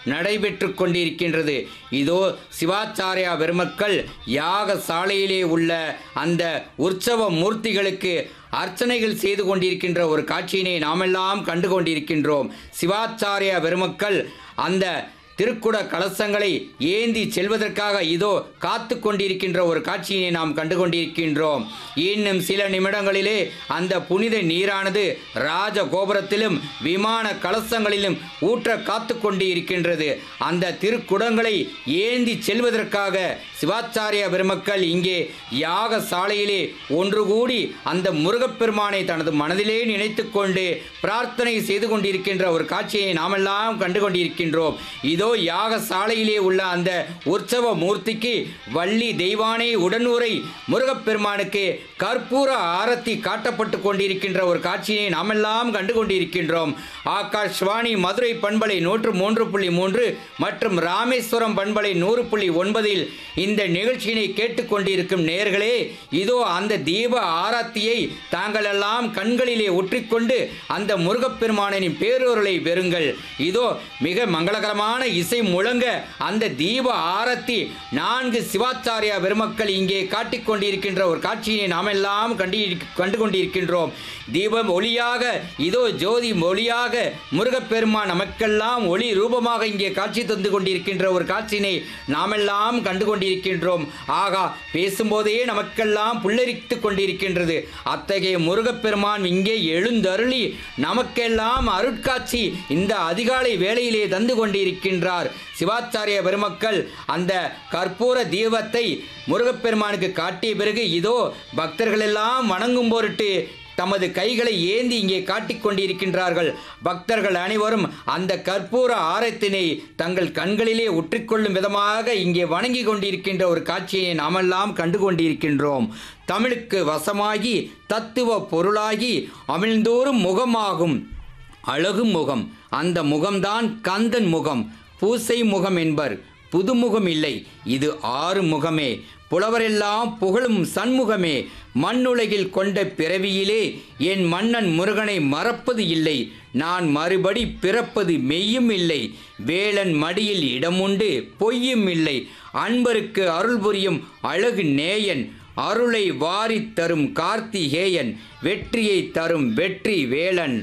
நடைபெற்று கொண்டிருக்கின்றது இதோ சிவாச்சாரியா பெருமக்கள் யாக சாலையிலே உள்ள அந்த உற்சவ மூர்த்திகளுக்கு அர்ச்சனைகள் செய்து கொண்டிருக்கின்ற ஒரு காட்சியினை நாமெல்லாம் கண்டு கொண்டிருக்கின்றோம் சிவாச்சாரிய பெருமக்கள் அந்த திருக்குட கலசங்களை ஏந்தி செல்வதற்காக இதோ காத்து கொண்டிருக்கின்ற ஒரு காட்சியினை நாம் கண்டு கொண்டிருக்கின்றோம் இன்னும் சில நிமிடங்களிலே அந்த புனித நீரானது ராஜ கோபுரத்திலும் விமான கலசங்களிலும் ஊற்ற காத்து கொண்டு இருக்கின்றது அந்த திருக்குடங்களை ஏந்தி செல்வதற்காக சிவாச்சாரிய பெருமக்கள் இங்கே யாக சாலையிலே ஒன்று கூடி அந்த முருகப்பெருமானை தனது மனதிலே நினைத்து கொண்டு பிரார்த்தனை செய்து கொண்டிருக்கின்ற ஒரு காட்சியை நாமெல்லாம் கண்டு கொண்டிருக்கின்றோம் இதோ யாக சாலையிலே உள்ள அந்த உற்சவ மூர்த்திக்கு வள்ளி தெய்வானை உடனுரை முருகப்பெருமானுக்கு கற்பூர ஆரத்தி காட்டப்பட்டு கொண்டிருக்கின்ற ஒரு காட்சியை நாமெல்லாம் கண்டு கொண்டிருக்கின்றோம் ஆகாஷ்வாணி மதுரை பண்பலை நூற்று மூன்று புள்ளி மூன்று மற்றும் ராமேஸ்வரம் பண்பலை நூறு புள்ளி ஒன்பதில் இந்த நிகழ்ச்சியினை கேட்டுக்கொண்டிருக்கும் நேர்களே இதோ அந்த தீப ஆராத்தியை தாங்கள் எல்லாம் கண்களிலே ஒற்றிக்கொண்டு அந்த முருகப்பெருமானின் பேரொருளை பெறுங்கள் இதோ மிக மங்களகரமான இசை முழங்க அந்த தீப ஆரத்தி நான்கு சிவாச்சாரியா பெருமக்கள் இங்கே காட்டிக் கொண்டிருக்கின்ற ஒரு காட்சியை நாம் எல்லாம் கண்டு கண்டு கொண்டிருக்கின்றோம் தீபம் ஒளியாக இதோ ஜோதி ஒளியாக முருகப்பெருமான் நமக்கெல்லாம் ஒளி ரூபமாக இங்கே காட்சி தந்து கொண்டிருக்கின்ற ஒரு காட்சியினை நாமெல்லாம் கண்டு கொண்டிருக்கின்றோம் ஆகா பேசும்போதே நமக்கெல்லாம் புல்லரித்து கொண்டிருக்கின்றது அத்தகைய முருகப்பெருமான் இங்கே எழுந்தருளி நமக்கெல்லாம் அருட்காட்சி இந்த அதிகாலை வேளையிலே தந்து கொண்டிருக்கின்றார் சிவாச்சாரிய பெருமக்கள் அந்த கற்பூர தீபத்தை முருகப்பெருமானுக்கு காட்டிய பிறகு இதோ பக்தர்கள் எல்லாம் வணங்கும் பொருட்டு தமது கைகளை ஏந்தி இங்கே காட்டிக் கொண்டிருக்கின்றார்கள் பக்தர்கள் அனைவரும் அந்த கற்பூர ஆரத்தினை தங்கள் கண்களிலே உற்றிக்கொள்ளும் விதமாக இங்கே வணங்கி கொண்டிருக்கின்ற ஒரு காட்சியை நாமெல்லாம் கண்டு கொண்டிருக்கின்றோம் தமிழுக்கு வசமாகி தத்துவ பொருளாகி அமிழ்ந்தோறும் முகமாகும் அழகு முகம் அந்த முகம்தான் கந்தன் முகம் பூசை முகம் என்பர் புதுமுகம் இல்லை இது ஆறு முகமே புலவரெல்லாம் புகழும் சண்முகமே மண்ணுலகில் கொண்ட பிறவியிலே என் மன்னன் முருகனை மறப்பது இல்லை நான் மறுபடி பிறப்பது மெய்யும் இல்லை வேளன் மடியில் இடமுண்டு பொய்யும் இல்லை அன்பருக்கு அருள் புரியும் அழகு நேயன் அருளை வாரித் தரும் கார்த்திகேயன் வெற்றியை தரும் வெற்றி வேலன்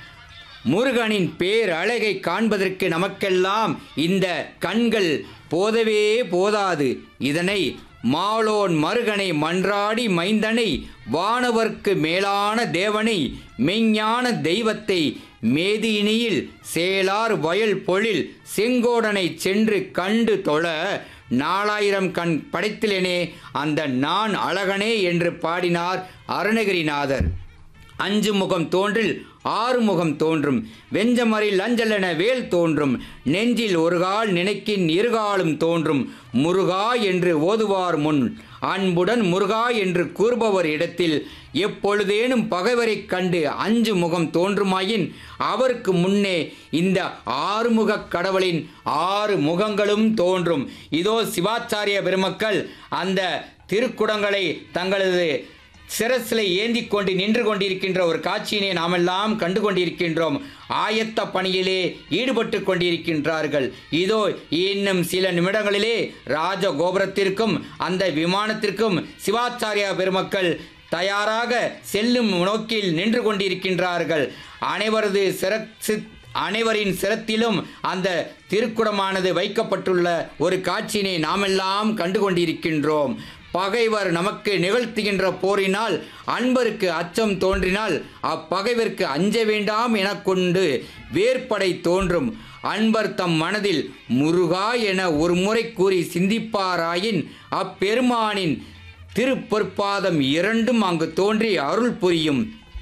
முருகனின் பேரழகை காண்பதற்கு நமக்கெல்லாம் இந்த கண்கள் போதவே போதாது இதனை மாலோன் மருகனை மன்றாடி மைந்தனை வானவர்க்கு மேலான தேவனை மெய்ஞான தெய்வத்தை மேதியினியில் சேலார் வயல் பொழில் செங்கோடனை சென்று கண்டு தொழ நாலாயிரம் கண் படைத்திலேனே அந்த நான் அழகனே என்று பாடினார் அருணகிரிநாதர் அஞ்சு முகம் தோன்றில் ஆறு முகம் தோன்றும் வெஞ்சமரில் அஞ்சலென வேல் தோன்றும் நெஞ்சில் ஒரு கால் நினைக்கின் இருகாலும் தோன்றும் முருகா என்று ஓதுவார் முன் அன்புடன் முருகா என்று கூறுபவர் இடத்தில் எப்பொழுதேனும் பகைவரைக் கண்டு அஞ்சு முகம் தோன்றுமாயின் அவருக்கு முன்னே இந்த ஆறுமுகக் கடவுளின் ஆறு முகங்களும் தோன்றும் இதோ சிவாச்சாரிய பெருமக்கள் அந்த திருக்குடங்களை தங்களது சிரசிலை ஏந்தி கொண்டு நின்று கொண்டிருக்கின்ற ஒரு காட்சியினை நாமெல்லாம் கண்டு கொண்டிருக்கின்றோம் ஆயத்த பணியிலே ஈடுபட்டு கொண்டிருக்கின்றார்கள் இதோ இன்னும் சில நிமிடங்களிலே ராஜ கோபுரத்திற்கும் அந்த விமானத்திற்கும் சிவாச்சாரியா பெருமக்கள் தயாராக செல்லும் நோக்கில் நின்று கொண்டிருக்கின்றார்கள் அனைவரது சிறப்பு அனைவரின் சிரத்திலும் அந்த திருக்குடமானது வைக்கப்பட்டுள்ள ஒரு காட்சியினை நாமெல்லாம் கண்டு கொண்டிருக்கின்றோம் பகைவர் நமக்கு நிகழ்த்துகின்ற போரினால் அன்பருக்கு அச்சம் தோன்றினால் அப்பகைவர்க்கு அஞ்ச வேண்டாம் எனக் கொண்டு வேற்படை தோன்றும் அன்பர் தம் மனதில் முருகா என ஒரு முறை கூறி சிந்திப்பாராயின் அப்பெருமானின் திருப்பொற்பாதம் இரண்டும் அங்கு தோன்றி அருள் புரியும்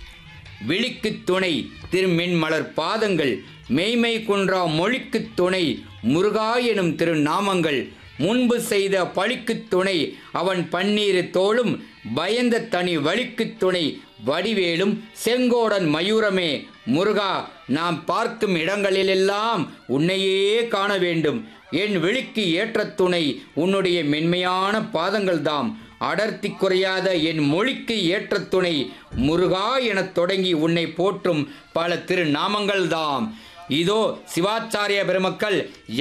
விழிக்குத் துணை திருமென்மலர் பாதங்கள் மெய்மை குன்றா மொழிக்குத் துணை முருகா எனும் திருநாமங்கள் முன்பு செய்த பழிக்குத் துணை அவன் பன்னீர் தோளும் பயந்த தனி வழிக்குத் துணை வடிவேலும் செங்கோடன் மயூரமே முருகா நாம் பார்க்கும் இடங்களிலெல்லாம் உன்னையே காண வேண்டும் என் விழிக்கு ஏற்ற துணை உன்னுடைய மென்மையான பாதங்கள்தாம் அடர்த்தி குறையாத என் மொழிக்கு ஏற்ற துணை முருகா எனத் தொடங்கி உன்னை போற்றும் பல திருநாமங்கள்தாம் இதோ சிவாச்சாரிய பெருமக்கள்